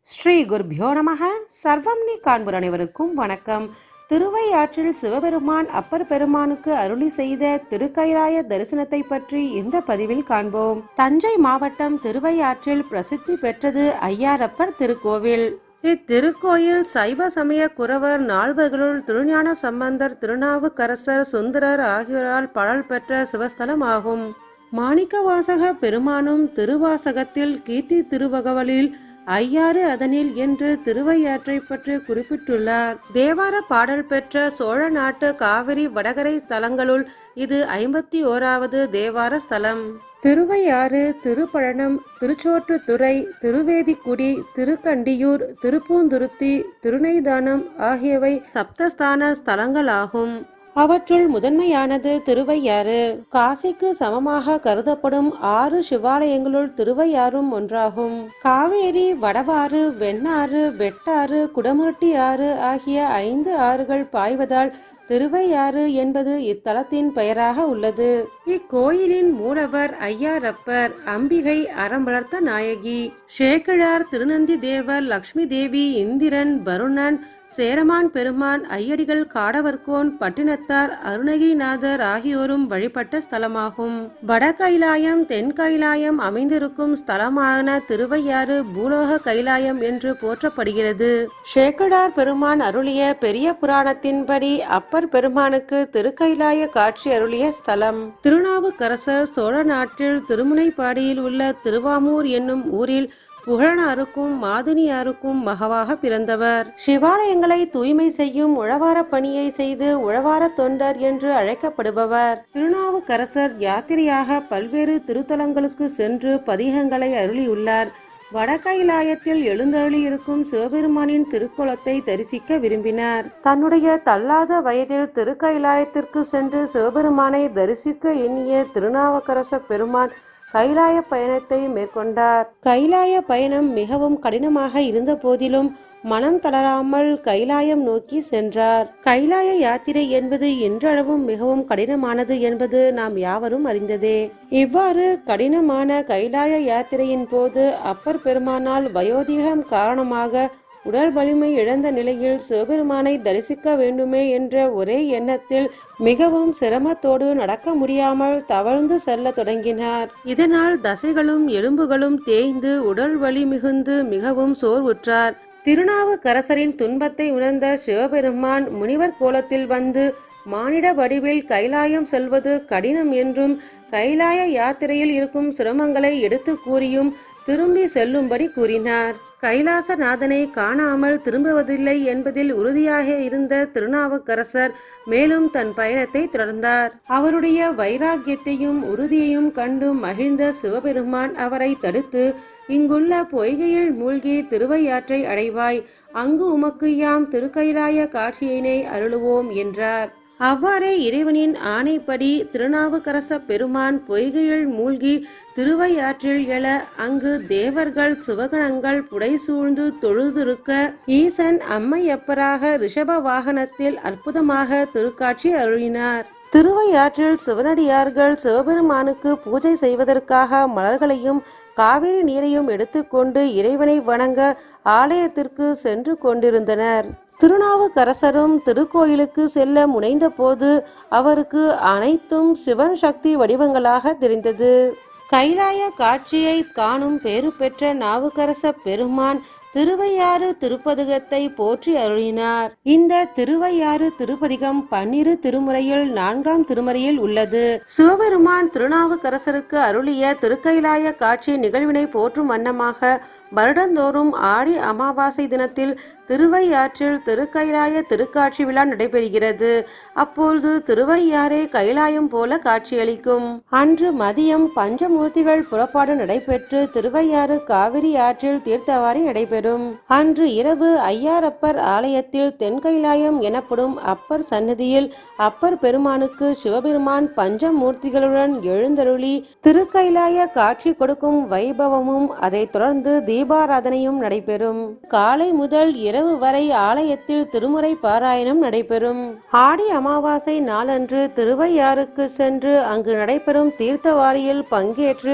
ஸ்ரீ குருபியோ நமக சர்வம் நீ காண்பர் அனைவருக்கும் வணக்கம் திருவையாற்றில் சிவபெருமான் அப்பர் பெருமானுக்கு அருளி செய்த திருக்கைலாய தரிசனத்தை பற்றி இந்த பதிவில் காண்போம் தஞ்சை மாவட்டம் திருவையாற்றில் பிரசித்தி பெற்றது ஐயாரப்பர் திருக்கோவில் இத்திருக்கோயில் சைவ சமய குரவர் நால்வர்களுள் திருஞான சம்பந்தர் திருநாவுக்கரசர் சுந்தரர் ஆகியோரால் பாடல் பெற்ற சிவஸ்தலமாகும் மாணிக்கவாசக பெருமானும் திருவாசகத்தில் கீர்த்தி திருவகவலில் ஐயாறு அதனில் என்று திருவையாற்றை பற்றி குறிப்பிட்டுள்ளார் தேவார பாடல் பெற்ற சோழ நாட்டு காவிரி வடகரை தலங்களுள் இது ஐம்பத்தி ஓராவது தேவார ஸ்தலம் திருவையாறு திருப்பழனம் திருச்சோற்றுத்துறை திருவேதிக்குடி திருக்கண்டியூர் திருப்பூந்துருத்தி திருநைதானம் ஆகியவை சப்தஸ்தான ஸ்தலங்களாகும் அவற்றுள் முதன்மையானது திருவையாறு காசிக்கு சமமாக கருதப்படும் ஆறு சிவாலயங்களுள் திருவையாறும் ஒன்றாகும் காவேரி வடவாறு வெண்ணாறு வெட்டாறு குடமுருட்டி ஆறு ஆகிய ஐந்து ஆறுகள் பாய்வதால் திருவையாறு என்பது இத்தலத்தின் பெயராக உள்ளது இக்கோயிலின் மூலவர் ஐயாரப்பர் அம்பிகை அறம் வளர்த்த நாயகி சேக்கிழார் திருநந்தி தேவர் லக்ஷ்மி தேவி இந்திரன் வருணன் சேரமான் பெருமான் ஐயடிகள் காடவர்கோன் பட்டினத்தார் அருணகிரிநாதர் ஆகியோரும் வழிபட்ட ஸ்தலமாகும் வட கைலாயம் தென் கைலாயம் அமைந்திருக்கும் ஸ்தலமான திருவையாறு பூலோக கைலாயம் என்று போற்றப்படுகிறது சேக்கடார் பெருமான் அருளிய பெரிய புராணத்தின்படி அப்பர் பெருமானுக்கு திருக்கைலாய காட்சி அருளிய ஸ்தலம் திருநாவுக்கரசர் சோழ நாட்டில் திருமுனைப்பாடியில் உள்ள திருவாமூர் என்னும் ஊரில் புகழனாருக்கும் மாதினியாருக்கும் மகவாக பிறந்தவர் சிவாலயங்களை தூய்மை செய்யும் உழவார பணியை செய்து உழவார தொண்டர் என்று அழைக்கப்படுபவர் திருநாவுக்கரசர் யாத்திரையாக பல்வேறு திருத்தலங்களுக்கு சென்று பதிகங்களை அருளியுள்ளார் வடகைலாயத்தில் எழுந்தருளியிருக்கும் சிவபெருமானின் திருக்குளத்தை தரிசிக்க விரும்பினார் தன்னுடைய தள்ளாத வயதில் திருக்கைலாயத்திற்கு சென்று சிவபெருமானை தரிசிக்க எண்ணிய திருநாவுக்கரச பெருமான் கைலாய பயணத்தை மேற்கொண்டார் கைலாய பயணம் மிகவும் கடினமாக இருந்த போதிலும் மனம் தளராமல் கைலாயம் நோக்கி சென்றார் கைலாய யாத்திரை என்பது இன்றளவும் மிகவும் கடினமானது என்பது நாம் யாவரும் அறிந்ததே இவ்வாறு கடினமான கைலாய யாத்திரையின் போது அப்பர் பெருமானால் வயோதிகம் காரணமாக உடல் வலிமை இழந்த நிலையில் சிவபெருமானை தரிசிக்க வேண்டுமே என்ற ஒரே எண்ணத்தில் மிகவும் சிரமத்தோடு நடக்க முடியாமல் தவழ்ந்து செல்ல தொடங்கினார் இதனால் தசைகளும் எலும்புகளும் தேய்ந்து உடல் வலி மிகுந்து மிகவும் சோர்வுற்றார் திருநாவுக்கரசரின் துன்பத்தை உணர்ந்த சிவபெருமான் முனிவர் கோலத்தில் வந்து மானிட வடிவில் கைலாயம் செல்வது கடினம் என்றும் கைலாய யாத்திரையில் இருக்கும் சிரமங்களை எடுத்து கூறியும் திரும்பி செல்லும்படி கூறினார் கைலாசநாதனை காணாமல் திரும்புவதில்லை என்பதில் உறுதியாக இருந்த திருநாவுக்கரசர் மேலும் தன் பயணத்தை தொடர்ந்தார் அவருடைய வைராக்கியத்தையும் உறுதியையும் கண்டு மகிழ்ந்த சிவபெருமான் அவரை தடுத்து இங்குள்ள பொய்கையில் மூழ்கி திருவையாற்றை அடைவாய் அங்கு உமக்கு யாம் திருக்கைலாய காட்சியினை அருளுவோம் என்றார் அவ்வாறே இறைவனின் ஆணைப்படி திருநாவுக்கரச பெருமான் பொய்கையில் மூழ்கி திருவையாற்றில் எழ அங்கு தேவர்கள் சிவகணங்கள் புடைசூழ்ந்து தொழுதிருக்க ஈசன் அம்மையப்பராக ரிஷப வாகனத்தில் அற்புதமாக திருக்காட்சி அருளினார் திருவையாற்றில் சிவனடியார்கள் சிவபெருமானுக்கு பூஜை செய்வதற்காக மலர்களையும் காவிரி நீரையும் எடுத்துக்கொண்டு இறைவனை வணங்க ஆலயத்திற்கு சென்று கொண்டிருந்தனர் திருநாவுக்கரசரும் திருக்கோயிலுக்கு செல்ல முனைந்த போது அவருக்கு அனைத்தும் சிவன் சக்தி வடிவங்களாக தெரிந்தது கைலாய காட்சியை காணும் பேறு பெற்ற நாவுக்கரச பெருமான் திருவையாறு திருப்பதிகத்தை போற்றி அருளினார் இந்த திருவையாறு திருப்பதிகம் பன்னிரு திருமுறையில் நான்காம் திருமுறையில் உள்ளது சிவபெருமான் திருநாவுக்கரசருக்கு அருளிய திருக்கைலாய காட்சி நிகழ்வினை போற்றும் வண்ணமாக வருடந்தோறும் ஆடி அமாவாசை தினத்தில் திருவையாற்றில் திருக்கைலாய திருக்காட்சி விழா நடைபெறுகிறது அப்பொழுது திருவையாறே கைலாயம் போல காட்சியளிக்கும் அன்று மதியம் பஞ்சமூர்த்திகள் புறப்பாடு நடைபெற்று திருவையாறு காவிரி ஆற்றில் தீர்த்தவாரி நடைபெறும் அன்று இரவு ஐயாரப்பர் ஆலயத்தில் தென்கைலாயம் எனப்படும் அப்பர் சன்னதியில் அப்பர் பெருமானுக்கு சிவபெருமான் பஞ்சமூர்த்திகளுடன் எழுந்தருளி திருக்கைலாய காட்சி கொடுக்கும் வைபவமும் அதைத் தொடர்ந்து தீபாராதனையும் நடைபெறும் காலை முதல் இரவு வரை ஆலயத்தில் திருமுறை பாராயணம் நடைபெறும் ஆடி அமாவாசை நாளன்று திருவையாறுக்கு சென்று அங்கு நடைபெறும் தீர்த்தவாரியில் பங்கேற்று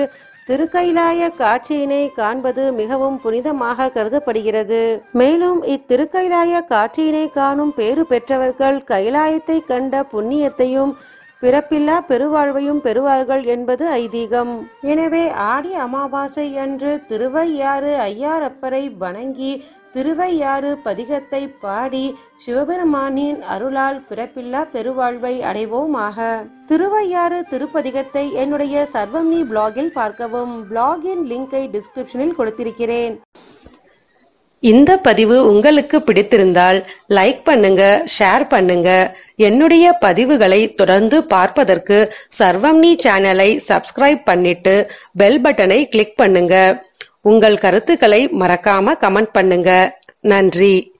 திருக்கைலாய காட்சியினை காண்பது மிகவும் புனிதமாக கருதப்படுகிறது மேலும் இத்திருக்கைலாய காட்சியினை காணும் பேறு பெற்றவர்கள் கைலாயத்தை கண்ட புண்ணியத்தையும் பிறப்பில்லா பெருவாழ்வையும் பெறுவார்கள் என்பது ஐதீகம் எனவே ஆடி அமாவாசை அன்று திருவையாறு ஐயாரப்பரை வணங்கி திருவையாறு பதிகத்தை பாடி சிவபெருமானின் அருளால் பிறப்பில்லா பெருவாழ்வை அடைவோமாக திருவையாறு திருப்பதிகத்தை என்னுடைய சர்வம்னி பிளாகில் பார்க்கவும் பிளாகின் லிங்கை டிஸ்கிரிப்ஷனில் கொடுத்திருக்கிறேன் இந்த பதிவு உங்களுக்கு பிடித்திருந்தால் லைக் பண்ணுங்க ஷேர் பண்ணுங்க என்னுடைய பதிவுகளை தொடர்ந்து பார்ப்பதற்கு சர்வம்னி சேனலை சப்ஸ்கிரைப் பண்ணிட்டு பெல் பட்டனை கிளிக் பண்ணுங்க உங்கள் கருத்துக்களை மறக்காம கமெண்ட் பண்ணுங்க நன்றி